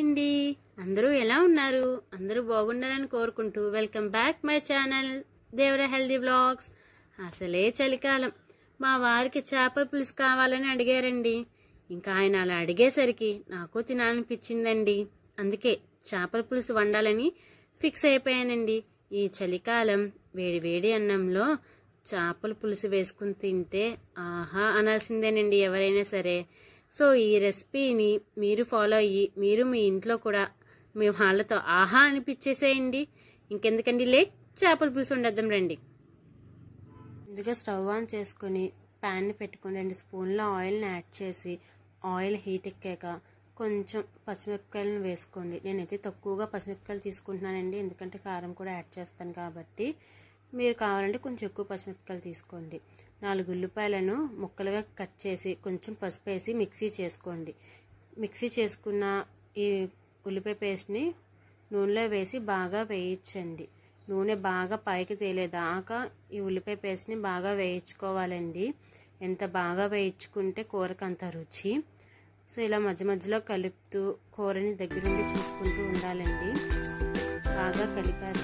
అండి అందరూ ఎలా ఉన్నారు అందరూ బాగుండాలని కోరుకుంటూ welcome back my channel Devara healthy blogs అసలే చలికాలం మా వారికి చేపల పులుసు కావాలని అడిగారండి ఇంకా ఆయన అలా అడిగేసరికి నాకు తినాలనిపించిందండి అందుకే చేపల పులుసు వండాలని ఫిక్స్ అయిపోయానండి ఈ చలికాలం వేడి వేడి అన్నంలో చేపల పులుసు వేసుకుని తింటే ఆహా అనాల్సిందేనండి ఎవరైనా సరే సో ఈ రెసిపీని మీరు ఫాలో అయ్యి మీరు మీ ఇంట్లో కూడా మీ వాళ్ళతో ఆహా అనిపించేసేయండి ఇంకెందుకండి లేట్ చేపల పులుసు వండేద్దాం రండి ముందుగా స్టవ్ ఆన్ చేసుకొని ప్యాన్ని పెట్టుకొని రెండు స్పూన్ల ఆయిల్ని యాడ్ చేసి ఆయిల్ హీట్ ఎక్కాక కొంచెం పచ్చిమిరపకాయలను వేసుకోండి నేనైతే తక్కువగా పచ్చిమిరపకాయలు తీసుకుంటున్నానండి ఎందుకంటే కారం కూడా యాడ్ చేస్తాను కాబట్టి మీరు కావాలంటే కొంచెం ఎక్కువ పచ్చిమిరపకాయలు తీసుకోండి నాలుగు ఉల్లిపాయలను ముక్కలుగా కట్ చేసి కొంచెం పసుపు వేసి మిక్సీ చేసుకోండి మిక్సీ చేసుకున్న ఈ ఉల్లిపాయ పేస్ట్ని నూనెలో వేసి బాగా వేయించండి నూనె బాగా పైకి తేలేదాకా ఈ ఉల్లిపాయ పేస్ట్ని బాగా వేయించుకోవాలండి ఎంత బాగా వేయించుకుంటే కూరకు అంత రుచి సో ఇలా మధ్య మధ్యలో కలుపుతూ కూరని దగ్గరుండి చూసుకుంటూ ఉండాలండి బాగా కలిపాక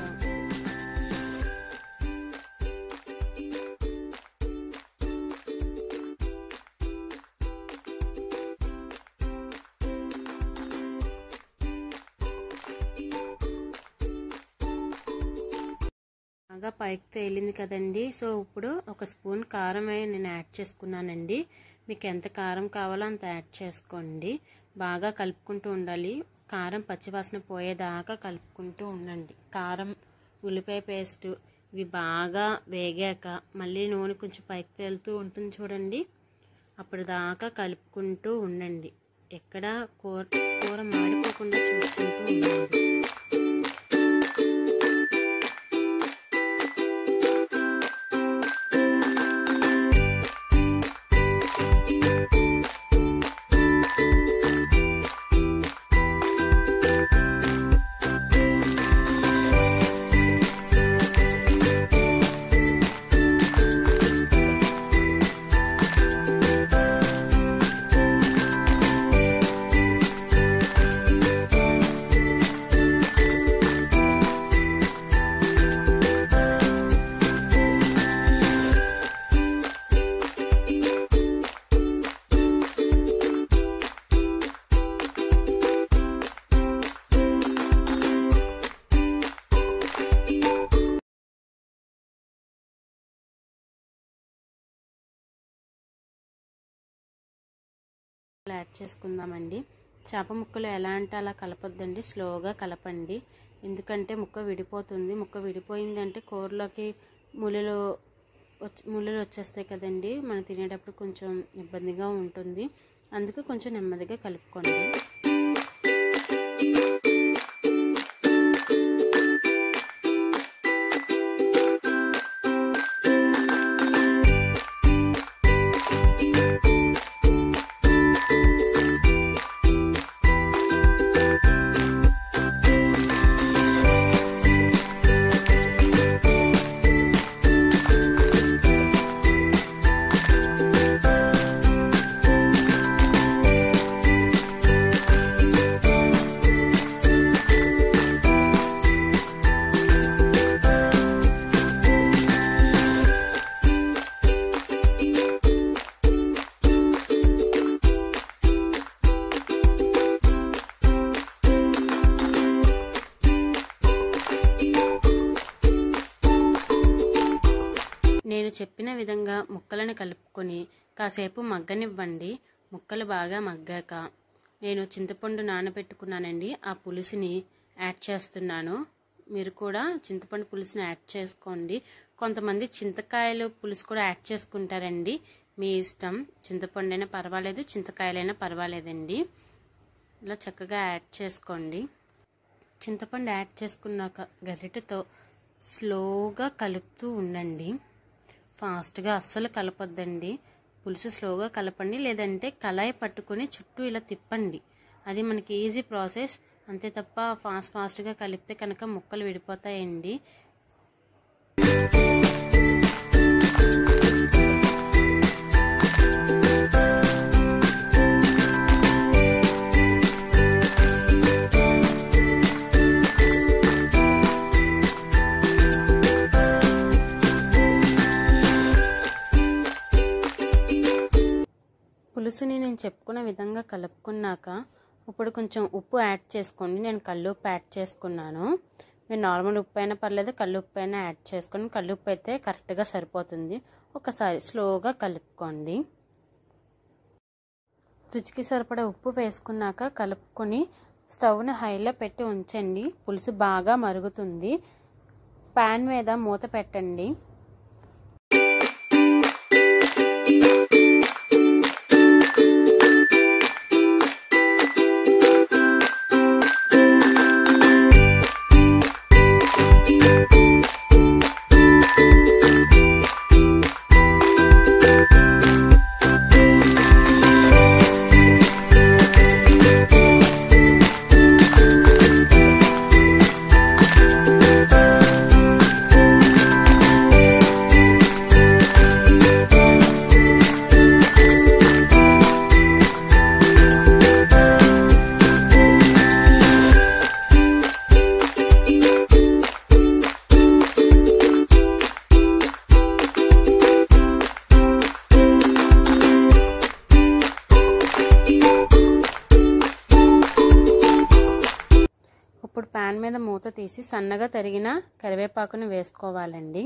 బాగా పైకి తేలింది కదండి సో ఇప్పుడు ఒక స్పూన్ కారం నేను యాడ్ చేసుకున్నానండి మీకు ఎంత కారం కావాలో అంత యాడ్ చేసుకోండి బాగా కలుపుకుంటూ ఉండాలి కారం పచ్చివాసన పోయేదాకా కలుపుకుంటూ ఉండండి కారం ఉల్లిపాయ పేస్ట్ ఇవి బాగా వేగాక మళ్ళీ నూనె కొంచెం పైకి తేలుతూ ఉంటుంది చూడండి అప్పుడు దాకా కలుపుకుంటూ ఉండండి ఎక్కడ కూర కూర మాడిపోకుండా చూసుకుంటూ ఉండండి యాడ్ చేసుకుందామండి చేప ముక్కలు ఎలా అంటే అలా కలపొద్దండి స్లోగా కలపండి ఎందుకంటే ముక్క విడిపోతుంది ముక్క విడిపోయిందంటే కూరలోకి ముళ్ళు ముళ్ళు వచ్చేస్తాయి కదండి మనం తినేటప్పుడు కొంచెం ఇబ్బందిగా ఉంటుంది అందుకు కొంచెం నెమ్మదిగా కలుపుకోండి నేను చెప్పిన విధంగా ముక్కలను కలుపుకొని కాసేపు మగ్గనివ్వండి ముక్కలు బాగా మగ్గాక నేను చింతపండు నానబెట్టుకున్నానండి ఆ పులుసుని యాడ్ చేస్తున్నాను మీరు కూడా చింతపండు పులుసుని యాడ్ చేసుకోండి కొంతమంది చింతకాయలు పులుసు కూడా యాడ్ చేసుకుంటారండి మీ ఇష్టం చింతపండు అయినా పర్వాలేదు చింతకాయలైనా పర్వాలేదండి ఇలా చక్కగా యాడ్ చేసుకోండి చింతపండు యాడ్ చేసుకున్నాక గరిటెతో స్లోగా కలుపుతూ ఉండండి ఫాస్ట్గా అస్సలు కలపొద్దండి పులుసు స్లోగా కలపండి లేదంటే కళాయి పట్టుకొని చుట్టూ ఇలా తిప్పండి అది మనకి ఈజీ ప్రాసెస్ అంతే తప్ప ఫాస్ట్ ఫాస్ట్గా కలిపితే కనుక ముక్కలు విడిపోతాయండి నేను చెప్పుకున్న విధంగా కలుపుకున్నాక ఇప్పుడు కొంచెం ఉప్పు యాడ్ చేసుకోండి నేను కళ్ళు ఉప్పు యాడ్ చేసుకున్నాను మీరు నార్మల్ ఉప్పు అయినా పర్లేదు కళ్ళు ఉప్పు అయినా యాడ్ చేసుకొని కళ్ళు ఉప్పు అయితే కరెక్ట్గా సరిపోతుంది ఒకసారి స్లోగా కలుపుకోండి రుచికి సరిపడా ఉప్పు వేసుకున్నాక కలుపుకొని స్టవ్ని హైలో పెట్టి ఉంచండి పులుసు బాగా మరుగుతుంది ప్యాన్ మీద మూత పెట్టండి ఇప్పుడు ప్యాన్ మీద మూత తీసి సన్నగా తరిగిన కరివేపాకును వేసుకోవాలండి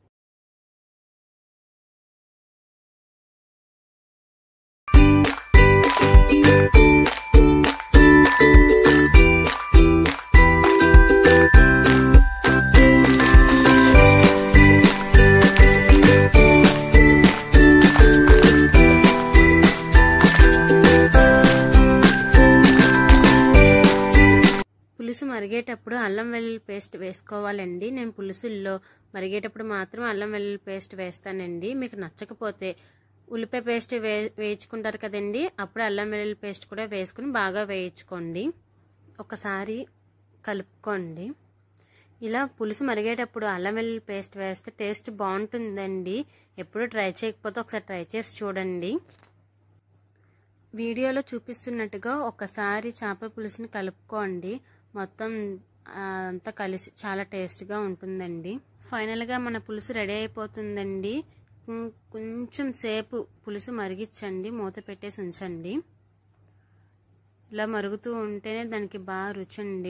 పులుసు మరిగేటప్పుడు అల్లం వెల్లుల్లి పేస్ట్ వేసుకోవాలండి నేను పులుసుల్లో మరిగేటప్పుడు మాత్రం అల్లం వెల్లుల్లి పేస్ట్ వేస్తానండి మీకు నచ్చకపోతే ఉల్లిపాయ పేస్ట్ వే వేయించుకుంటారు కదండి అప్పుడు అల్లం వెల్లుల్లి పేస్ట్ కూడా వేసుకుని బాగా వేయించుకోండి ఒకసారి కలుపుకోండి ఇలా పులుసు మరిగేటప్పుడు అల్లం వెల్లుల్లి పేస్ట్ వేస్తే టేస్ట్ బాగుంటుందండి ఎప్పుడు ట్రై చేయకపోతే ఒకసారి ట్రై చేసి చూడండి వీడియోలో చూపిస్తున్నట్టుగా ఒకసారి చేపల పులుసుని కలుపుకోండి మొత్తం అంతా కలిసి చాలా టేస్ట్గా ఉంటుందండి ఫైనల్గా మన పులుసు రెడీ అయిపోతుందండి కొంచెం సేపు పులుసు మరిగించండి మూత పెట్టేసి ఉంచండి ఇలా మరుగుతూ ఉంటేనే దానికి బాగా రుచండి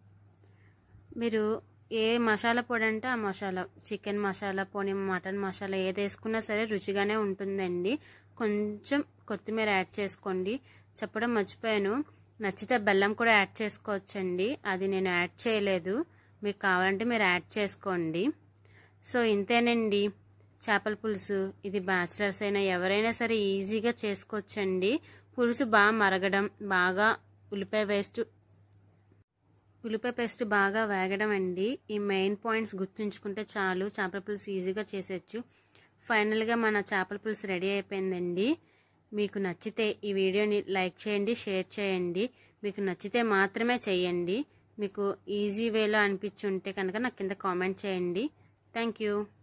మీరు ఏ మసాలా పొడి అంటే ఆ మసాలా చికెన్ మసాలా పోనీ మటన్ మసాలా ఏది వేసుకున్నా సరే రుచిగానే ఉంటుందండి కొంచెం కొత్తిమీర యాడ్ చేసుకోండి చెప్పడం మర్చిపోయాను నచ్చితే బెల్లం కూడా యాడ్ చేసుకోవచ్చండి అది నేను యాడ్ చేయలేదు మీకు కావాలంటే మీరు యాడ్ చేసుకోండి సో ఇంతేనండి చేపల పులుసు ఇది బ్యాచిలర్స్ అయినా ఎవరైనా సరే ఈజీగా చేసుకోవచ్చండి పులుసు బాగా మరగడం బాగా ఉల్లిపాయ పేస్ట్ ఉల్లిపాయ పేస్ట్ బాగా వేగడం అండి ఈ మెయిన్ పాయింట్స్ గుర్తుంచుకుంటే చాలు చేపల పులుసు ఈజీగా చేసేయచ్చు ఫైనల్గా మన చేపల పులుసు రెడీ అయిపోయిందండి మీకు నచ్చితే ఈ వీడియోని లైక్ చేయండి షేర్ చేయండి మీకు నచ్చితే మాత్రమే చేయండి మీకు ఈజీ వేలో అనిపించుంటే కనుక నాకు కింద కామెంట్ చేయండి థ్యాంక్ యూ